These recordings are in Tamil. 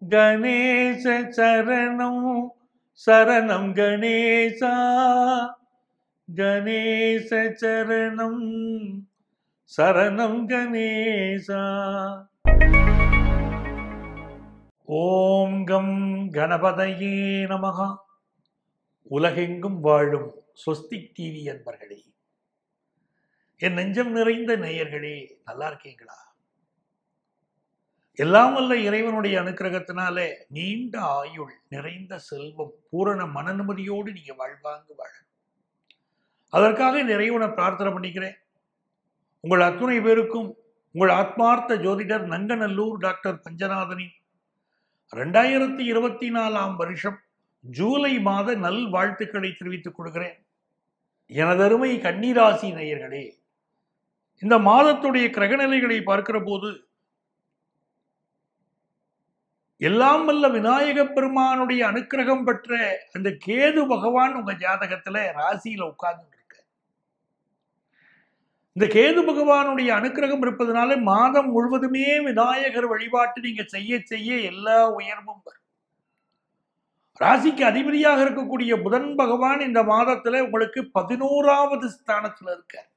கணேச சரணம் சரணம் கணேசா கணேச சரணம் சரணம் கணேசா ஓம் கம் கணபதையே நமகா உலகெங்கும் வாழும் ஸ்வஸ்திக் டிவி அன்பர்களே என் நெஞ்சம் நிறைந்த நேயர்களே நல்லா இருக்கீங்களா எல்லாம் வல்ல இறைவனுடைய அனுக்கிரகத்தினாலே நீண்ட ஆயுள் நிறைந்த செல்வம் பூரண மன நிம்மதியோடு நீங்க வாழ்வாங்க வாழ அதற்காக இந்த இறைவனை பிரார்த்தனை பண்ணிக்கிறேன் உங்கள் அத்துணை பேருக்கும் உங்கள் ஆத்மார்த்த ஜோதிடர் நங்கநல்லூர் டாக்டர் பஞ்சநாதனின் ரெண்டாயிரத்தி இருபத்தி நாலாம் வருஷம் ஜூலை மாத நல் வாழ்த்துக்களை தெரிவித்துக் கொள்கிறேன் எனதருமை கன்னிராசி நேயர்களே இந்த மாதத்துடைய கிரகநிலைகளை பார்க்கிற போது எல்லாம் வல்ல விநாயக பெருமானுடைய அனுக்கிரகம் பெற்ற அந்த கேது பகவான் உங்க ஜாதகத்துல ராசியில உட்கார்ந்து இருக்க இந்த கேது பகவானுடைய அனுக்கிரகம் இருப்பதனால மாதம் முழுவதுமே விநாயகர் வழிபாட்டு நீங்க செய்ய செய்ய எல்லா உயர்வும் வரும் ராசிக்கு அதிபதியாக இருக்கக்கூடிய புதன் பகவான் இந்த மாதத்துல உங்களுக்கு பதினோராவது ஸ்தானத்துல இருக்கார்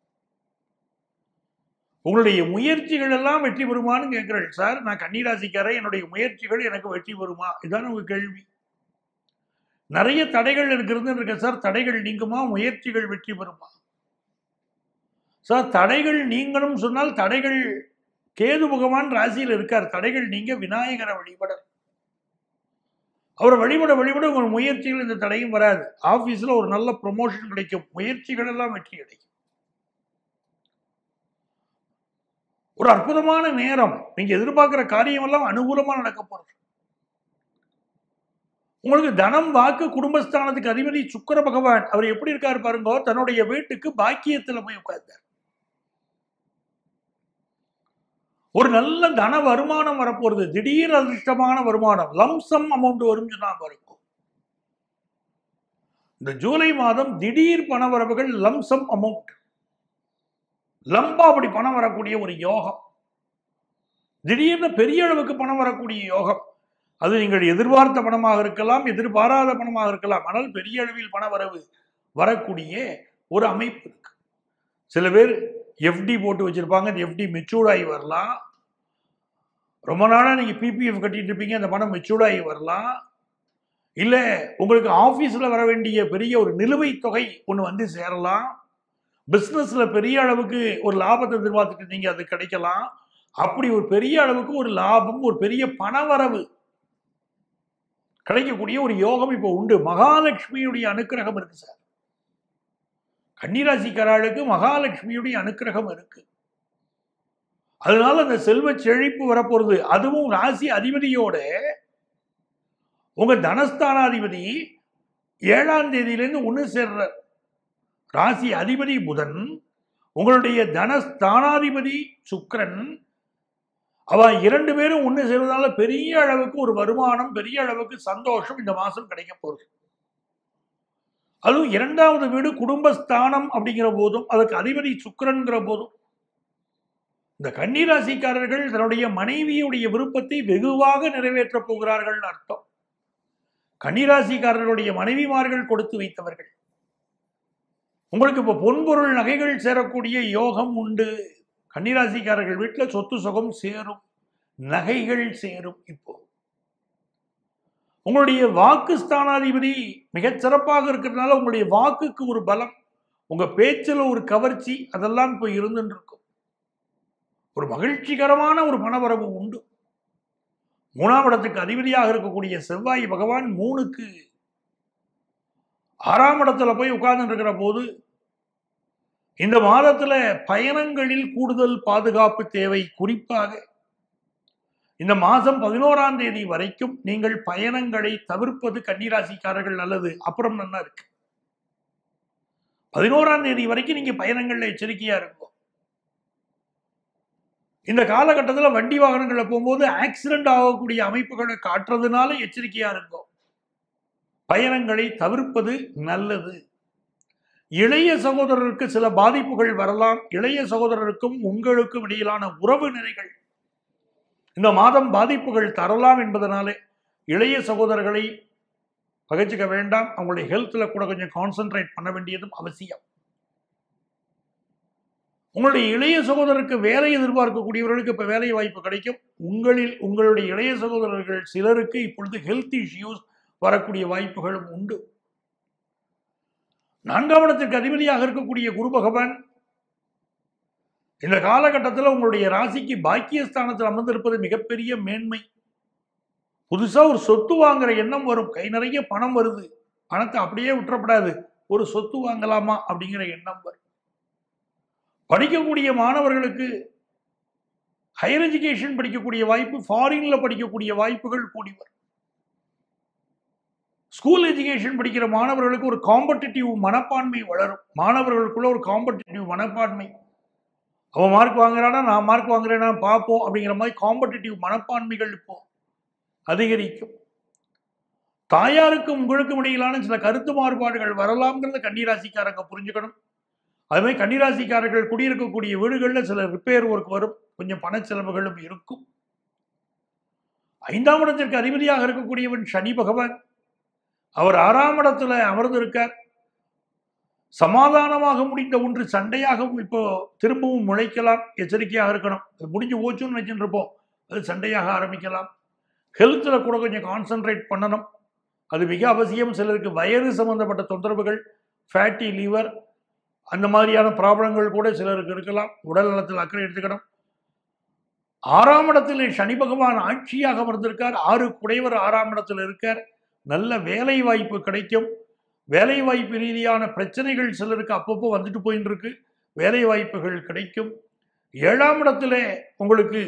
உங்களுடைய முயற்சிகள் எல்லாம் வெற்றி பெறுமான்னு கேட்கிறேன் சார் நான் கன்னிராசிக்காரன் என்னுடைய முயற்சிகள் எனக்கு வெற்றி பெறுமா இதுதான் உங்க கேள்வி நிறைய தடைகள் இருக்கிறது இருக்க சார் தடைகள் நீங்குமா முயற்சிகள் வெற்றி பெறுமா சார் தடைகள் நீங்களும் சொன்னால் தடைகள் கேது பகவான் ராசியில் இருக்கார் தடைகள் நீங்க விநாயகரை வழிபட அவரை வழிபட வழிபட உங்கள் முயற்சிகள் இந்த தடையும் வராது ஆபீஸ்ல ஒரு நல்ல ப்ரொமோஷன் கிடைக்கும் முயற்சிகள் எல்லாம் வெற்றி கிடைக்கும் ஒரு அற்புதமான நேரம் நீங்க எதிர்பார்க்கிற காரியம் எல்லாம் அனுகூலமா நடக்க போறது உங்களுக்கு தனம் வாக்கு குடும்பஸ்தானத்துக்கு அதிபதி சுக்கர பகவான் அவர் எப்படி இருக்காரு பாருங்க தன்னுடைய வீட்டுக்கு பாக்கியத்துல போய் உட்கார்ந்தார் ஒரு நல்ல தன வருமானம் வரப்போறது திடீர் அதிர்ஷ்டமான வருமானம் லம்சம் அமௌண்ட் வரும் சொன்னா இருக்கும் இந்த ஜூலை மாதம் திடீர் பண வரவுகள் லம்சம் அமௌண்ட் லம்பா அப்படி பணம் வரக்கூடிய ஒரு யோகம் திடீர்னு பெரிய அளவுக்கு பணம் வரக்கூடிய யோகம் அது நீங்கள் எதிர்பார்த்த பணமாக இருக்கலாம் எதிர்பாராத பணமாக இருக்கலாம் ஆனால் பெரிய அளவில் பண வரவு வரக்கூடிய ஒரு அமைப்பு இருக்கு சில பேர் எஃப்டி போட்டு வச்சிருப்பாங்க அந்த எஃப்டி மெச்சூர்ட் ஆகி வரலாம் ரொம்ப நாளாக நீங்கள் பிபிஎஃப் கட்டிட்டு இருப்பீங்க அந்த பணம் மெச்சூர்ட் ஆகி வரலாம் இல்லை உங்களுக்கு ஆஃபீஸில் வர வேண்டிய பெரிய ஒரு நிலுவைத் தொகை ஒன்று வந்து சேரலாம் பிஸ்னஸில் பெரிய அளவுக்கு ஒரு லாபத்தை எதிர்பார்த்துட்டு நீங்கள் அது கிடைக்கலாம் அப்படி ஒரு பெரிய அளவுக்கு ஒரு லாபம் ஒரு பெரிய பணவரவு கிடைக்கக்கூடிய ஒரு யோகம் இப்போ உண்டு மகாலட்சுமியுடைய அனுக்கிரகம் இருக்கு சார் கன்னிராசிக்காரர்களுக்கு மகாலட்சுமியுடைய அனுக்கிரகம் இருக்கு அதனால அந்த செல்வ செழிப்பு வரப்போறது அதுவும் ராசி அதிபதியோட உங்க தனஸ்தானாதிபதி ஏழாம் தேதியிலேருந்து ஒன்று சேர்ற ராசி அதிபதி புதன் உங்களுடைய தனஸ்தானாதிபதி சுக்கரன் அவ இரண்டு பேரும் ஒன்று சேர்வதால பெரிய அளவுக்கு ஒரு வருமானம் பெரிய அளவுக்கு சந்தோஷம் இந்த மாசம் கிடைக்க போகுது அதுவும் இரண்டாவது வீடு குடும்பஸ்தானம் அப்படிங்கிற போதும் அதுக்கு அதிபதி சுக்கரன்கிற போதும் இந்த கன்னிராசிக்காரர்கள் தன்னுடைய மனைவியுடைய விருப்பத்தை வெகுவாக நிறைவேற்றப் போகிறார்கள் அர்த்தம் கன்னிராசிக்காரர்களுடைய மனைவிமார்கள் கொடுத்து வைத்தவர்கள் உங்களுக்கு இப்போ பொன்பொருள் நகைகள் சேரக்கூடிய யோகம் உண்டு கன்னிராசிக்காரர்கள் வீட்டில் சொத்து சுகம் சேரும் நகைகள் சேரும் இப்போ உங்களுடைய வாக்கு ஸ்தானாதிபதி மிகச் சிறப்பாக இருக்கிறதுனால உங்களுடைய வாக்குக்கு ஒரு பலம் உங்க பேச்சில் ஒரு கவர்ச்சி அதெல்லாம் இப்போ இருந்துட்டு இருக்கும் ஒரு மகிழ்ச்சிகரமான ஒரு பணவரவு உண்டு மூணாம் இடத்துக்கு அதிபதியாக இருக்கக்கூடிய செவ்வாய் பகவான் மூணுக்கு ஆறாம் இடத்துல போய் உட்கார்ந்து இருக்கிற போது இந்த மாதத்துல பயணங்களில் கூடுதல் பாதுகாப்பு தேவை குறிப்பாக இந்த மாதம் பதினோராம் தேதி வரைக்கும் நீங்கள் பயணங்களை தவிர்ப்பது கன்னிராசிக்காரர்கள் நல்லது அப்புறம் நல்லா இருக்கு பதினோராம் தேதி வரைக்கும் நீங்க பயணங்கள்ல எச்சரிக்கையா இருக்கும் இந்த காலகட்டத்தில் வண்டி வாகனங்களில் போகும்போது ஆக்சிடென்ட் ஆகக்கூடிய அமைப்புகளை காட்டுறதுனால எச்சரிக்கையா இருக்கும் பயணங்களை தவிர்ப்பது நல்லது இளைய சகோதரருக்கு சில பாதிப்புகள் வரலாம் இளைய சகோதரருக்கும் உங்களுக்கும் இடையிலான உறவு நிலைகள் இந்த மாதம் பாதிப்புகள் தரலாம் என்பதனாலே இளைய சகோதரர்களை பகைச்சிக்க வேண்டாம் அவங்களுடைய ஹெல்த்தில் கூட கொஞ்சம் கான்சென்ட்ரேட் பண்ண வேண்டியதும் அவசியம் உங்களுடைய இளைய சகோதரருக்கு வேலை எதிர்பார்க்கக்கூடியவர்களுக்கு இப்போ வேலை வாய்ப்பு கிடைக்கும் உங்களில் உங்களுடைய இளைய சகோதரர்கள் சிலருக்கு இப்பொழுது ஹெல்த் இஷ்யூஸ் வரக்கூடிய வாய்ப்புகளும் உண்டு நான்காம் இடத்திற்கு அதிபதியாக இருக்கக்கூடிய குரு பகவான் இந்த காலகட்டத்தில் உங்களுடைய ராசிக்கு பாக்கியஸ்தானத்தில் அமர்ந்திருப்பது மிகப்பெரிய மேன்மை புதுசா ஒரு சொத்து வாங்குற எண்ணம் வரும் கை நிறைய பணம் வருது பணத்தை அப்படியே விட்டுறப்படாது ஒரு சொத்து வாங்கலாமா அப்படிங்கிற எண்ணம் வரும் படிக்கக்கூடிய மாணவர்களுக்கு ஹையர் எஜுகேஷன் படிக்கக்கூடிய வாய்ப்பு ஃபாரின்ல படிக்கக்கூடிய வாய்ப்புகள் கூடி வரும் ஸ்கூல் எஜுகேஷன் படிக்கிற மாணவர்களுக்கு ஒரு காம்படிட்டிவ் மனப்பான்மை வளரும் மாணவர்களுக்குள்ள ஒரு காம்படிட்டிவ் மனப்பான்மை அவன் மார்க் வாங்குறானா நான் மார்க் வாங்குறேனா பார்ப்போம் அப்படிங்கிற மாதிரி காம்படிட்டிவ் மனப்பான்மைகள் இப்போ அதிகரிக்கும் தாயாருக்கும் உங்களுக்கும் இடையிலான சில கருத்து மாறுபாடுகள் வரலாம்ங்கிறத கன்னிராசிக்காரங்க புரிஞ்சுக்கணும் அது மாதிரி கன்னிராசிக்காரர்கள் குடியிருக்கக்கூடிய வீடுகளில் சில ரிப்பேர் ஒர்க் வரும் கொஞ்சம் பண செலவுகளும் இருக்கும் ஐந்தாம் இடத்திற்கு அதிபதியாக இருக்கக்கூடியவன் சனி பகவான் அவர் ஆறாம் இடத்துல அமர்ந்திருக்கார் சமாதானமாக முடிந்த ஒன்று சண்டையாகவும் இப்போ திரும்பவும் முளைக்கலாம் எச்சரிக்கையாக இருக்கணும் அது முடிஞ்சு போச்சுன்னு நினைச்சுட்டு இருப்போம் அது சண்டையாக ஆரம்பிக்கலாம் ஹெல்த்தில் கூட கொஞ்சம் கான்சென்ட்ரேட் பண்ணணும் அது மிக அவசியம் சிலருக்கு வயது சம்பந்தப்பட்ட தொந்தரவுகள் ஃபேட்டி லிவர் அந்த மாதிரியான ப்ராப்ளங்கள் கூட சிலருக்கு இருக்கலாம் உடல் நலத்தில் அக்கறை எடுத்துக்கணும் ஆறாம் இடத்தில் சனி பகவான் ஆட்சியாக அமர்ந்திருக்கார் ஆறு குடைவர் ஆறாம் இடத்தில் இருக்கார் நல்ல வேலை வாய்ப்பு கிடைக்கும் வேலை வாய்ப்பு ரீதியான பிரச்சனைகள் சிலருக்கு அப்பப்போ வந்துட்டு போயின்னு இருக்கு வேலை வாய்ப்புகள் கிடைக்கும் ஏழாம் இடத்துல உங்களுக்கு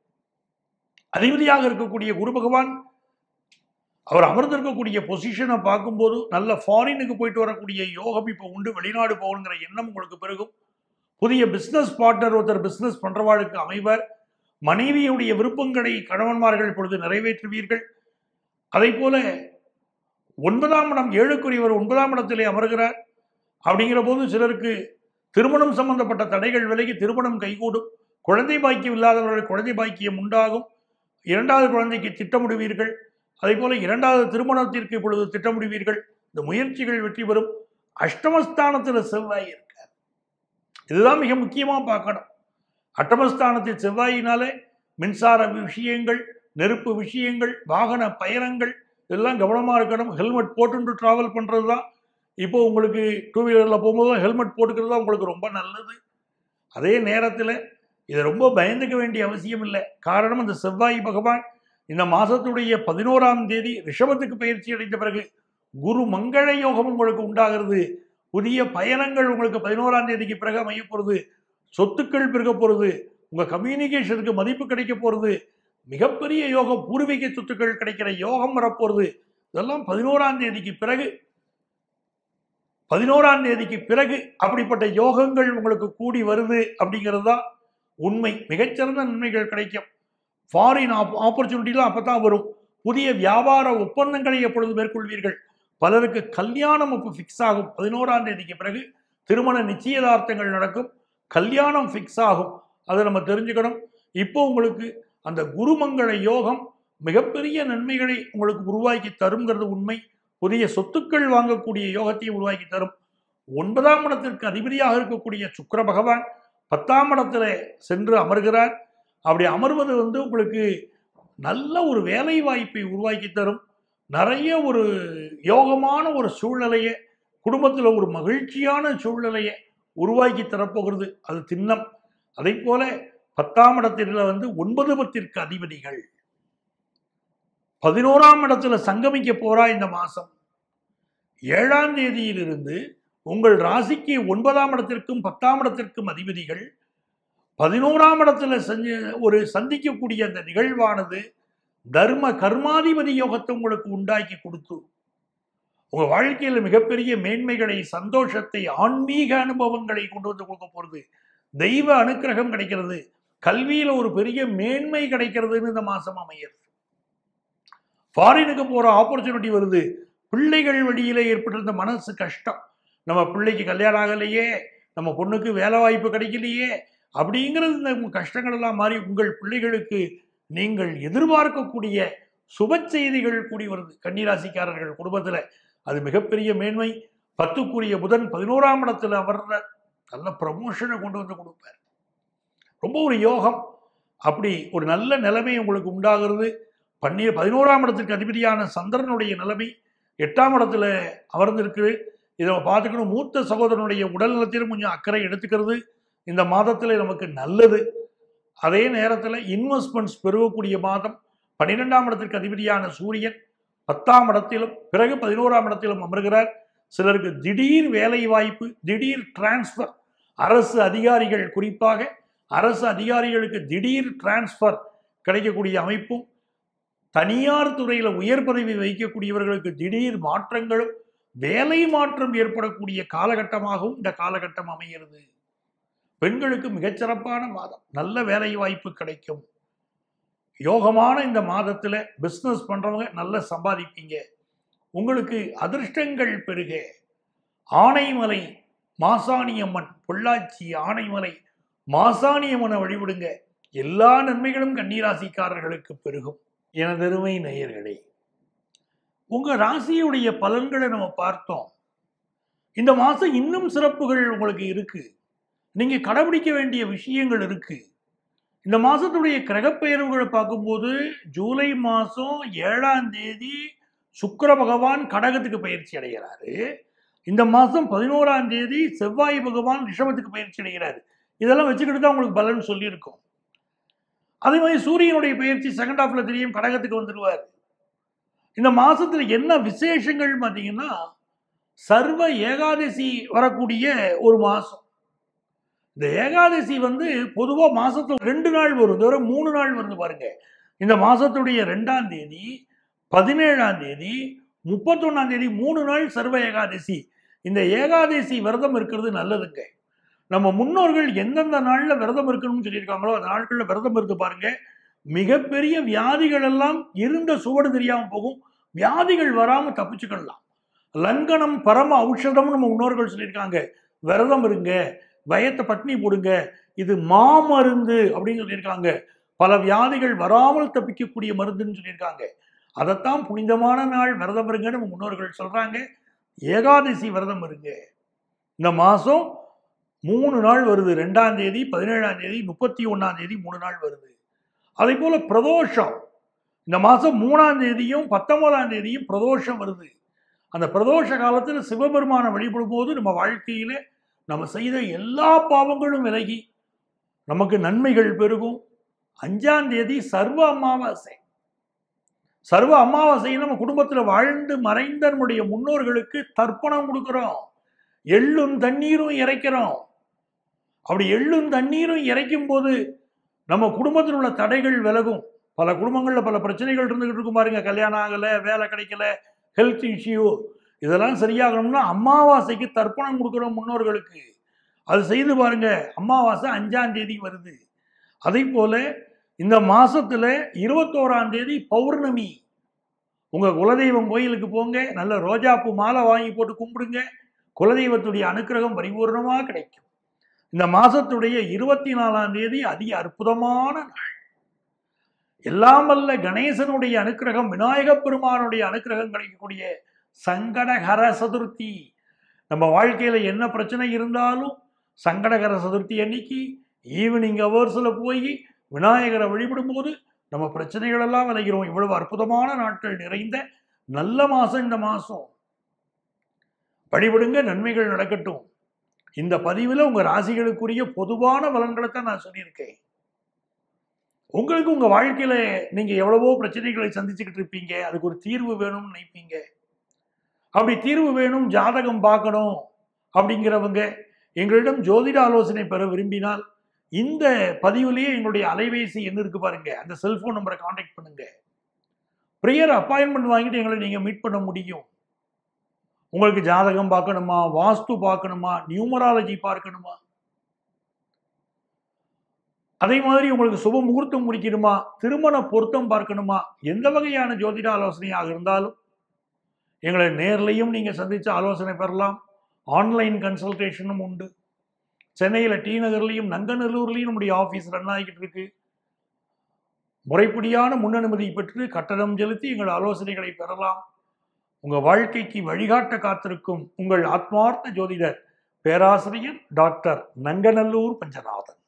அதிபதியாக இருக்கக்கூடிய குரு பகவான் அவர் அமர்ந்திருக்கக்கூடிய பொசிஷனை பார்க்கும்போது நல்ல ஃபாரினுக்கு போயிட்டு வரக்கூடிய யோகம் இப்போ உண்டு வெளிநாடு போகணுங்கிற எண்ணம் உங்களுக்கு பெருகும் புதிய பிஸ்னஸ் பார்ட்னர் ஒருத்தர் பிஸ்னஸ் பண்றவாளுக்கு அமைவர் மனைவியுடைய விருப்பங்களை கணவன்மார்கள் இப்பொழுது நிறைவேற்றுவீர்கள் அதை போல ஒன்பதாம் இடம் ஏழுக்குரியவர் ஒன்பதாம் இடத்திலே அமர்கிறார் அப்படிங்கிற போது சிலருக்கு திருமணம் சம்பந்தப்பட்ட தடைகள் விலகி திருமணம் கைகூடும் குழந்தை பாக்கியம் இல்லாதவர்கள் குழந்தை பாக்கியம் உண்டாகும் இரண்டாவது குழந்தைக்கு திட்டமிடுவீர்கள் அதே போல இரண்டாவது திருமணத்திற்கு இப்பொழுது திட்டமிடுவீர்கள் இந்த முயற்சிகள் வெற்றி பெறும் அஷ்டமஸ்தானத்தில் செவ்வாய் இருக்கார் இதுதான் மிக முக்கியமா பார்க்கணும் அட்டமஸ்தானத்தில் செவ்வாயினாலே மின்சார விஷயங்கள் நெருப்பு விஷயங்கள் வாகன பயணங்கள் இதெல்லாம் கவனமாக இருக்கணும் ஹெல்மெட் போட்டுட்டு ட்ராவல் பண்ணுறது தான் இப்போ உங்களுக்கு டூ வீலரில் போகும்போது ஹெல்மெட் போட்டுக்கிறது தான் உங்களுக்கு ரொம்ப நல்லது அதே நேரத்தில் இதை ரொம்ப பயந்துக்க வேண்டிய அவசியம் இல்லை காரணம் அந்த செவ்வாய் பகவான் இந்த மாதத்துடைய பதினோராம் தேதி ரிஷபத்துக்கு பயிற்சி அடைந்த பிறகு குரு மங்கள யோகம் உங்களுக்கு உண்டாகிறது புதிய பயணங்கள் உங்களுக்கு பதினோராம் தேதிக்கு பிறகு அமைய போகிறது சொத்துக்கள் பெருக போகிறது உங்கள் கம்யூனிகேஷனுக்கு மதிப்பு கிடைக்க போகிறது மிகப்பெரிய யோகம் பூர்வீக சொத்துக்கள் கிடைக்கிற யோகம் வரப்போகிறது இதெல்லாம் பதினோராம் தேதிக்கு பிறகு பதினோராம் தேதிக்கு பிறகு அப்படிப்பட்ட யோகங்கள் உங்களுக்கு கூடி வருது அப்படிங்கிறது தான் உண்மை மிகச்சிறந்த நன்மைகள் கிடைக்கும் ஃபாரின் ஆப்பர்ச்சுனிட்டிலாம் அப்போ தான் வரும் புதிய வியாபார ஒப்பந்தங்களை எப்பொழுது மேற்கொள்வீர்கள் பலருக்கு கல்யாணம் இப்போ ஃபிக்ஸ் ஆகும் பதினோராம் தேதிக்கு பிறகு திருமண நிச்சயதார்த்தங்கள் நடக்கும் கல்யாணம் ஃபிக்ஸ் ஆகும் அதை நம்ம தெரிஞ்சுக்கணும் இப்போ உங்களுக்கு அந்த குருமங்கள யோகம் மிகப்பெரிய நன்மைகளை உங்களுக்கு உருவாக்கி தருங்கிறது உண்மை புதிய சொத்துக்கள் வாங்கக்கூடிய யோகத்தை உருவாக்கி தரும் ஒன்பதாம் இடத்திற்கு அதிபதியாக இருக்கக்கூடிய சுக்கிர பகவான் பத்தாம் இடத்துல சென்று அமர்கிறார் அப்படி அமர்வது வந்து உங்களுக்கு நல்ல ஒரு வேலை வாய்ப்பை உருவாக்கி தரும் நிறைய ஒரு யோகமான ஒரு சூழ்நிலையை குடும்பத்தில் ஒரு மகிழ்ச்சியான சூழ்நிலையை உருவாக்கி தரப்போகிறது அது திண்ணம் அதை போல பத்தாம் இடத்துல வந்து ஒன்பது பத்திற்கு அதிபதிகள் பதினோராம் இடத்துல சங்கமிக்க போறா இந்த மாசம் ஏழாம் தேதியிலிருந்து உங்கள் ராசிக்கு ஒன்பதாம் இடத்திற்கும் பத்தாம் இடத்திற்கும் அதிபதிகள் பதினோராம் இடத்துல செஞ்ச ஒரு சந்திக்கக்கூடிய அந்த நிகழ்வானது தர்ம கர்மாதிபதி யோகத்தை உங்களுக்கு உண்டாக்கி கொடுத்து உங்க வாழ்க்கையில மிகப்பெரிய மேன்மைகளை சந்தோஷத்தை ஆன்மீக அனுபவங்களை கொண்டு வந்து கொடுக்க போறது தெய்வ அனுக்கிரகம் கிடைக்கிறது கல்வியில ஒரு பெரிய மேன்மை கிடைக்கிறதுன்னு இந்த மாசம் அமையிறது ஃபாரினுக்கு போற ஆப்பர்ச்சுனிட்டி வருது பிள்ளைகள் வழியில ஏற்பட்டிருந்த மனசு கஷ்டம் நம்ம பிள்ளைக்கு கல்யாணம் ஆகலையே நம்ம பொண்ணுக்கு வேலை வாய்ப்பு கிடைக்கலையே அப்படிங்கிறது இந்த கஷ்டங்கள் எல்லாம் மாறி உங்கள் பிள்ளைகளுக்கு நீங்கள் எதிர்பார்க்கக்கூடிய சுப செய்திகள் கூடி வருது கன்னிராசிக்காரர்கள் குடும்பத்துல அது மிகப்பெரிய மேன்மை பத்துக்குரிய புதன் பதினோராம் இடத்துல வர்ற நல்ல ப்ரமோஷனை கொண்டு வந்து கொடுப்பார் ரொம்ப ஒரு யோகம் அப்படி ஒரு நல்ல நிலைமை உங்களுக்கு உண்டாகிறது பன்னீர் பதினோராம் இடத்துக்கு அதிபதியான சந்திரனுடைய நிலைமை எட்டாம் இடத்துல அமர்ந்திருக்கு இதை பார்த்துக்கணும் மூத்த சகோதரனுடைய உடல் நலத்திலும் கொஞ்சம் அக்கறை எடுத்துக்கிறது இந்த மாதத்தில் நமக்கு நல்லது அதே நேரத்தில் இன்வெஸ்ட்மெண்ட்ஸ் பெருகக்கூடிய மாதம் பன்னிரெண்டாம் இடத்திற்கு அதிபதியான சூரியன் பத்தாம் இடத்திலும் பிறகு பதினோராம் இடத்திலும் அமர்கிறார் சிலருக்கு திடீர் வேலை வாய்ப்பு திடீர் டிரான்ஸ்ஃபர் அரசு அதிகாரிகள் குறிப்பாக அரசு அதிகாரிகளுக்கு திடீர் டிரான்ஸ்ஃபர் கிடைக்கக்கூடிய அமைப்பும் தனியார் துறையில் உயர் பதவி வைக்கக்கூடியவர்களுக்கு திடீர் மாற்றங்களும் வேலை மாற்றம் ஏற்படக்கூடிய காலகட்டமாகவும் இந்த காலகட்டம் அமைகிறது பெண்களுக்கு மிகச்சிறப்பான மாதம் நல்ல வேலை வாய்ப்பு கிடைக்கும் யோகமான இந்த மாதத்துல பிஸ்னஸ் பண்றவங்க நல்லா சம்பாதிப்பீங்க உங்களுக்கு அதிர்ஷ்டங்கள் பெருக ஆனைமலை மாசாணியம்மன் பொள்ளாச்சி ஆனைமலை மாசாணியம்மனை வழிபடுங்க எல்லா நன்மைகளும் கன்னிராசிக்காரர்களுக்கு பெருகும் எனதருமை நேயர்களே உங்க ராசியுடைய பலன்களை நம்ம பார்த்தோம் இந்த மாசம் இன்னும் சிறப்புகள் உங்களுக்கு இருக்கு நீங்க கடைபிடிக்க வேண்டிய விஷயங்கள் இருக்கு இந்த மாசத்துடைய கிரகப்பெயர்வுகளை பார்க்கும்போது ஜூலை மாசம் ஏழாம் தேதி சுக்கிர பகவான் கடகத்துக்கு பயிற்சி அடைகிறாரு இந்த மாசம் பதினோராம் தேதி செவ்வாய் பகவான் ரிஷபத்துக்கு பயிற்சி அடைகிறாரு இதெல்லாம் வச்சுக்கிட்டு தான் உங்களுக்கு பலன் சொல்லியிருக்கோம் அதே மாதிரி சூரியனுடைய பயிற்சி செகண்ட் ஹாஃப்ல தெரியும் கடகத்துக்கு வந்துடுவார் இந்த மாசத்துல என்ன விசேஷங்கள் பார்த்தீங்கன்னா சர்வ ஏகாதசி வரக்கூடிய ஒரு மாசம் இந்த ஏகாதசி வந்து பொதுவா மாசத்துல ரெண்டு நாள் வரும் தவிர மூணு நாள் வருது பாருங்க இந்த மாசத்துடைய ரெண்டாம் தேதி பதினேழாம் தேதி முப்பத்தொன்னாம் தேதி மூணு நாள் சர்வ ஏகாதசி இந்த ஏகாதசி விரதம் இருக்கிறது நல்லதுங்க நம்ம முன்னோர்கள் எந்தெந்த நாள்ல விரதம் இருக்கணும்னு சொல்லியிருக்காங்களோ அந்த நாட்கள்ல விரதம் இருந்து பாருங்க மிகப்பெரிய வியாதிகள் எல்லாம் இருந்த சுவடு தெரியாம போகும் வியாதிகள் வராம தப்பிச்சுக்கலாம் லங்கனம் பரம ஔஷதம்னு நம்ம முன்னோர்கள் சொல்லியிருக்காங்க விரதம் இருங்க வயத்தை பட்னி போடுங்க இது மாமருந்து அப்படின்னு சொல்லியிருக்காங்க பல வியாதிகள் வராமல் தப்பிக்கக்கூடிய மருந்துன்னு சொல்லியிருக்காங்க அதைத்தான் புனிதமான நாள் விரதம் இருங்கன்னு நம்ம முன்னோர்கள் சொல்றாங்க ஏகாதசி விரதம் இருங்க இந்த மாசம் மூணு நாள் வருது ரெண்டாம் தேதி பதினேழாம் தேதி முப்பத்தி ஒன்னாம் தேதி மூணு நாள் வருது அதே போல பிரதோஷம் இந்த மாசம் மூணாம் தேதியும் பத்தொன்பதாம் தேதியும் பிரதோஷம் வருது அந்த பிரதோஷ காலத்தில் சிவபெருமானை வழிபடும் போது நம்ம வாழ்க்கையில நம்ம செய்த எல்லா பாவங்களும் விலகி நமக்கு நன்மைகள் பெருகும் அஞ்சாம் தேதி சர்வ அமாவாசை சர்வ அமாவாசை நம்ம குடும்பத்தில் வாழ்ந்து மறைந்த நம்முடைய முன்னோர்களுக்கு தர்ப்பணம் கொடுக்கிறோம் எள்ளும் தண்ணீரும் இறைக்கிறோம் அப்படி எள்ளும் தண்ணீரும் இறைக்கும் போது நம்ம குடும்பத்தில் உள்ள தடைகள் விலகும் பல குடும்பங்களில் பல பிரச்சனைகள் இருந்துகிட்டு இருக்கும் பாருங்க கல்யாணம் ஆகலை வேலை கிடைக்கல ஹெல்த் இஷ்யூ இதெல்லாம் சரியாகணும்னா அமாவாசைக்கு தர்ப்பணம் கொடுக்குறோம் முன்னோர்களுக்கு அது செய்து பாருங்க அமாவாசை அஞ்சாம் தேதி வருது அதே போல இந்த மாசத்துல இருபத்தோராம் தேதி பௌர்ணமி உங்க குலதெய்வம் கோயிலுக்கு போங்க நல்ல ரோஜாப்பூ மாலை வாங்கி போட்டு கும்பிடுங்க குலதெய்வத்துடைய அனுக்கிரகம் பரிபூர்ணமா கிடைக்கும் இந்த மாசத்துடைய இருபத்தி நாலாம் தேதி அதி அற்புதமான நாள் எல்லாம் வல்ல கணேசனுடைய அனுக்கிரகம் விநாயகப் பெருமானுடைய அனுக்கிரகம் கிடைக்கக்கூடிய சங்கடகர சதுர்த்தி நம்ம வாழ்க்கையில என்ன பிரச்சனை இருந்தாலும் சங்கடகர சதுர்த்தி அன்னைக்கு ஈவினிங் ஹவர்ஸில் போய் விநாயகரை வழிபடும் போது நம்ம பிரச்சனைகள் எல்லாம் விளைகிறோம் இவ்வளவு அற்புதமான நாட்கள் நிறைந்த நல்ல மாசம் இந்த மாசம் வழிபடுங்க நன்மைகள் நடக்கட்டும் இந்த பதிவில் உங்க ராசிகளுக்குரிய பொதுவான பலன்களை தான் நான் சொல்லியிருக்கேன் உங்களுக்கு உங்க வாழ்க்கையில நீங்க எவ்வளவோ பிரச்சனைகளை சந்திச்சுக்கிட்டு இருப்பீங்க அதுக்கு ஒரு தீர்வு வேணும்னு நினைப்பீங்க அப்படி தீர்வு வேணும் ஜாதகம் பார்க்கணும் அப்படிங்கிறவங்க எங்களிடம் ஜோதிட ஆலோசனை பெற விரும்பினால் இந்த பதிவுலேயே எங்களுடைய அலைபேசி என்ன இருக்கு பாருங்க அந்த செல்போன் நம்பரை காண்டாக்ட் பண்ணுங்க ப்ரேயர் அப்பாயின்மெண்ட் வாங்கிட்டு எங்களை நீங்க மீட் பண்ண முடியும் உங்களுக்கு ஜாதகம் பார்க்கணுமா வாஸ்து பார்க்கணுமா நியூமராலஜி பார்க்கணுமா அதே மாதிரி உங்களுக்கு சுப முகூர்த்தம் முடிக்கணுமா திருமண பொருத்தம் பார்க்கணுமா எந்த வகையான ஜோதிட ஆலோசனையாக இருந்தாலும் எங்களை நேர்லையும் நீங்கள் சந்தித்து ஆலோசனை பெறலாம் ஆன்லைன் கன்சல்டேஷனும் உண்டு சென்னையில் டி நகர்லையும் நங்கநல்லூர்லையும் நம்முடைய ஆஃபீஸ் ரன் ஆகிக்கிட்டு இருக்கு முறைப்படியான முன்னனுமதி பெற்று கட்டணம் செலுத்தி எங்கள் ஆலோசனைகளை பெறலாம் உங்க வாழ்க்கைக்கு வழிகாட்ட காத்திருக்கும் உங்கள் ஆத்மார்த்த ஜோதிடர் பேராசிரியர் டாக்டர் நங்கநல்லூர் பஞ்சநாதன்